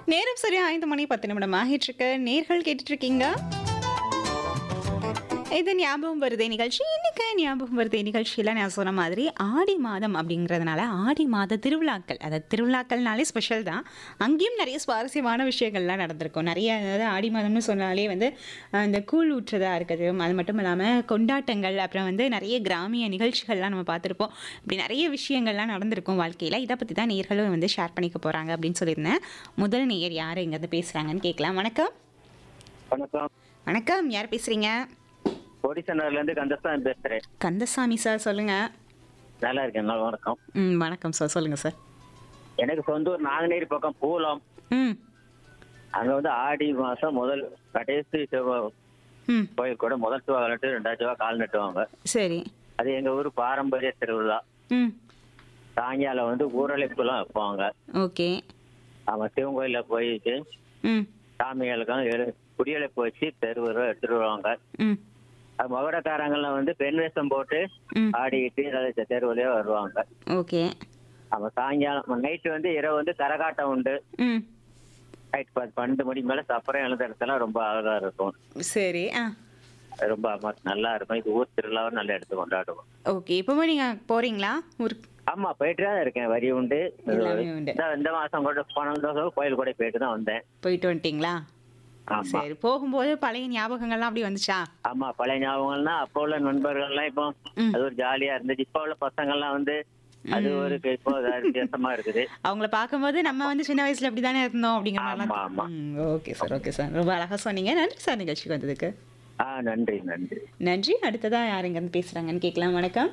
நேரம் சரியா ஐந்து மணி பத்து நிமிடம் ஆகிட்டு இருக்கு நேர்கள் கேட்டுட்டு இருக்கீங்க இது ஞாபகம் வருதே நிகழ்ச்சி இன்னைக்கு ஞாபகம் வருதே நிகழ்ச்சியில் நான் சொன்ன மாதிரி ஆடி மாதம் அப்படிங்கிறதுனால ஆடி மாத திருவிழாக்கள் அதாவது திருவிழாக்கள்னாலே ஸ்பெஷல் தான் அங்கேயும் நிறைய சுவாரஸ்யமான விஷயங்கள்லாம் நடந்திருக்கும் நிறைய அதாவது ஆடி மாதம்னு சொன்னாலே வந்து அஹ், இந்த கூழ் ஊற்றுறதா இருக்கட்டும் அது மட்டும் இல்லாமல் கொண்டாட்டங்கள் அப்புறம் வந்து நிறைய கிராமிய நிகழ்ச்சிகள்லாம் நம்ம பார்த்துருப்போம் இப்படி நிறைய விஷயங்கள்லாம் நடந்திருக்கும் வாழ்க்கையில் இதை பற்றி தான் நேர்களும் வந்து ஷேர் பண்ணிக்க போகிறாங்க அப்படின்னு சொல்லியிருந்தேன் முதல் நேயர் யார் இங்கேருந்து பேசுகிறாங்கன்னு கேட்கலாம் வணக்கம் வணக்கம் வணக்கம் யார் பேசுகிறீங்க கோடிசனர்ல இருந்து கந்தசாமி பேசுறேன் கந்தசாமி சார் சொல்லுங்கள் நல்லா இருக்கேன் நல்லா வணக்கம் ம் வணக்கம் சார் சொல்லுங்கள் சார் எனக்கு சொந்த ஊர் நாங்குநேரி பக்கம் பூலம் ம் அங்க வந்து ஆடி மாசம் முதல் கடைசி செவ்வாய் ம் கோயில் கூட முதல் செவ்வாய் நட்டு ரெண்டாவது செவ்வாய் கால் நட்டுவாங்க சரி அது எங்க ஊர் பாரம்பரிய திருவிழா ம் சாயங்காலம் வந்து ஊரழைப்புலாம் வைப்பாங்க ஓகே அவங்க சிவன் கோயில போயிட்டு ம் சாமிகளுக்கும் எழு- குடியழைப்பு வச்சு தெருவுரம் எடுத்துட்டு வருவாங்க ம் அது மகுடக்காரங்கெல்லாம் வந்து பெண் வேஷம் போட்டு ம் ஆடிட்டு அதை தெருவுலயே வருவாங்க ஓகே அவங்க சாயங்காலம் நைட்டு வந்து இரவு வந்து கரகாட்டம் உண்டு ம் நைட் பத்து பன்னெண்டு மணி மேல சப்பரம் எழுந்த இடத்துல ரொம்ப அழகா இருக்கும் சரி ஆ ரொம்ப ம- நல்லா இருக்கும் இது ஊர் திருவிழாவை நல்லா எடுத்து கொண்டாடுவோம் ஓகே இப்போவே நீங்கள் போகிறீங்களா ஊருக்கு ஆமா போயிட்டு தான் இருக்கேன் வரி உண்டு எல்லாமே உண்டு இந்த- இந்த மாசம் கூட போன வருஷம் கோயில் கூட போயிட்டு தான் வந்தேன் போயிட்டு வந்துட்டீங்களா ஆமா சரி போகும்போது பழைய ஞாபகங்கள்லாம் அப்படி வந்துச்சா ஆமா பழைய ஞாபகங்கள்னா அப்போ உள்ள நண்பர்கள்லாம் இப்போ ம். அது ஒரு ஜாலியா இருந்துச்சு இப்போ உள்ள பசங்கள்லாம் வந்து அது ஒரு இப்போ அது வித்தியாசமா இருக்குது அவங்கள பார்க்கும்போது நம்ம வந்து சின்ன வயசுல அப்படி தானே இருந்தோம் அப்படிங்கிற ஆமா, ஆமா. மாதிரிலாம் ஓகே சார் ஓகே சார் ரொம்ப அழகாக சொன்னீங்க நன்றி சார் நிகழ்ச்சிக்கு வந்ததுக்கு ஆ நன்றி நன்றி நன்றி அடுத்ததா யார் இங்கேருந்து பேசுகிறாங்கன்னு கேட்கலாம் வணக்கம்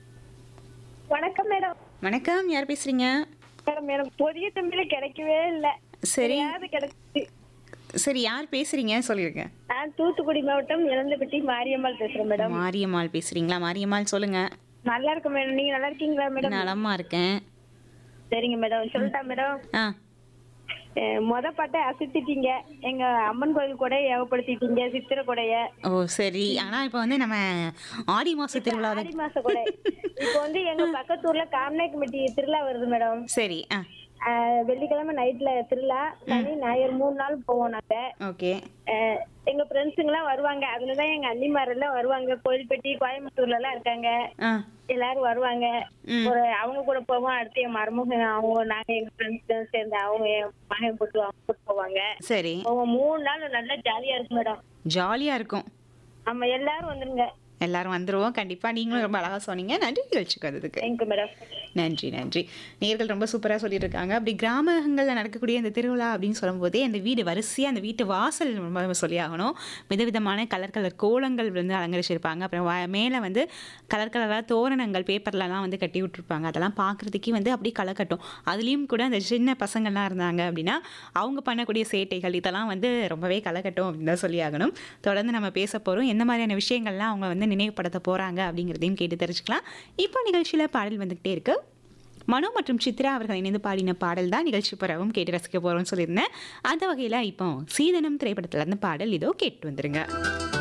வணக்கம் மேடம் வணக்கம் யார் பேசுறீங்க மேடம் மேடம் புதிய தம்பியில கிடைக்கவே இல்ல சரி யாரு கிடைச்சு சரி யார் பேசுறீங்க சொல்லிருங்க நான் தூத்துக்குடி மாவட்டம் இளந்தப்பட்டி மாரியம்மாள் பேசுறேன் மேடம் மாரியம்மாள் பேசுறீங்களா மாரியம்மாள் சொல்லுங்க நல்லா இருக்கேன் மேடம் நீங்க நல்லா இருக்கீங்களா மேடம் நலமா இருக்கேன் சரிங்க மேடம் சொல்லட்டா மேடம் ஆ அஹ் மொத பாட்டை அசத்திட்டீங்க எங்க அம்மன் கோயில் கூட ஏகப்படுத்திட்டீங்க சித்திர கொடைய ஓ சரி ஆனா இப்போ வந்து நம்ம ஆடி மாச திருவிழா தான் ஆடி மாச கொடை இப்போ வந்து எங்க பக்கத்தூர்ல காமநாயக்கம்பட்டி திருவிழா வருது மேடம் சரி ஆ அஹ் வெள்ளிக்கிழமை நைட்ல திருவிழா சனி ஞாயிறு மூணு நாள் போவோம் நாங்க ஓகே அஹ் எங்க ஃப்ரெண்ட்ஸுங்கெல்லாம் வருவாங்க அதுலதான் எங்க அண்ணிமாரெல்லாம் வருவாங்க கோயில்பட்டி கோயம்புத்தூர்ல எல்லாம் இருக்காங்க ஆ எல்லாரும் வருவாங்க ம். ஒரு அவங்க கூட போவோம் அடுத்து என் மருமக அவங்க நாங்க எங்க ஃப்ரெண்ட்ஸ் சேர்ந்து அவங்க என் மகன் போட்டு அவங்க கூட்டு போவாங்க சரி அவங்க மூணு நாள் நல்லா ஜாலியா இருக்கு மேடம் ஜாலியா இருக்கும் ஆமா எல்லாரும் வந்துருங்க எல்லாரும் வந்துருவோம் கண்டிப்பா நீங்களும் ரொம்ப அழகா சொன்னீங்க நன்றி நிகழ்ச்சிக்கு வந்ததுக்கு தேங்க்யூ மேடம் நன்றி நன்றி நேர்கள் ரொம்ப சூப்பராக சொல்லிட்டு இருக்காங்க அப்படி கிராமங்களில் நடக்கக்கூடிய இந்த திருவிழா அப்படின்னு சொல்லும்போதே அந்த வீடு வரிசையாக அந்த வீட்டு வாசல் ரொம்ப சொல்லி ஆகணும் விதவிதமான கலர் கலர் கோலங்கள் வந்து அலங்கரிச்சிருப்பாங்க அப்புறம் வா- மேலே வந்து கலர் கலராக தோரணங்கள் பேப்பர்லலாம் வந்து கட்டி விட்டுருப்பாங்க அதெல்லாம் பார்க்குறதுக்கே வந்து அப்படியே களை கட்டும் அதுலேயும் கூட அந்த சின்ன பசங்கள்லாம் இருந்தாங்க அப்படின்னா அவங்க பண்ணக்கூடிய சேட்டைகள் இதெல்லாம் வந்து ரொம்பவே களை கட்டும் அப்படின்னு தான் சொல்லி ஆகணும் தொடர்ந்து நம்ம பேச போகிறோம் எந்த மாதிரியான விஷயங்கள்லாம் அவங்க வந்து நினைவுபடுத்த போகிறாங்க அப்படிங்கிறதையும் கேட்டு தெரிஞ்சுக்கலாம் இப்போ நிகழ்ச்சியில் பாடல் வந்துக்கிட்டே இருக்கு மனோ மற்றும் சித்ரா அவர்கள் இணைந்து பாடின பாடல் தான் நிகழ்ச்சி பிறகும் கேட்டு ரசிக்க போகிறோம்னு சொல்லியிருந்தேன் அந்த வகையில் இப்போ சீதனம் திரைப்படத்துல இருந்து பாடல் இதோ கேட்டு வந்துருங்க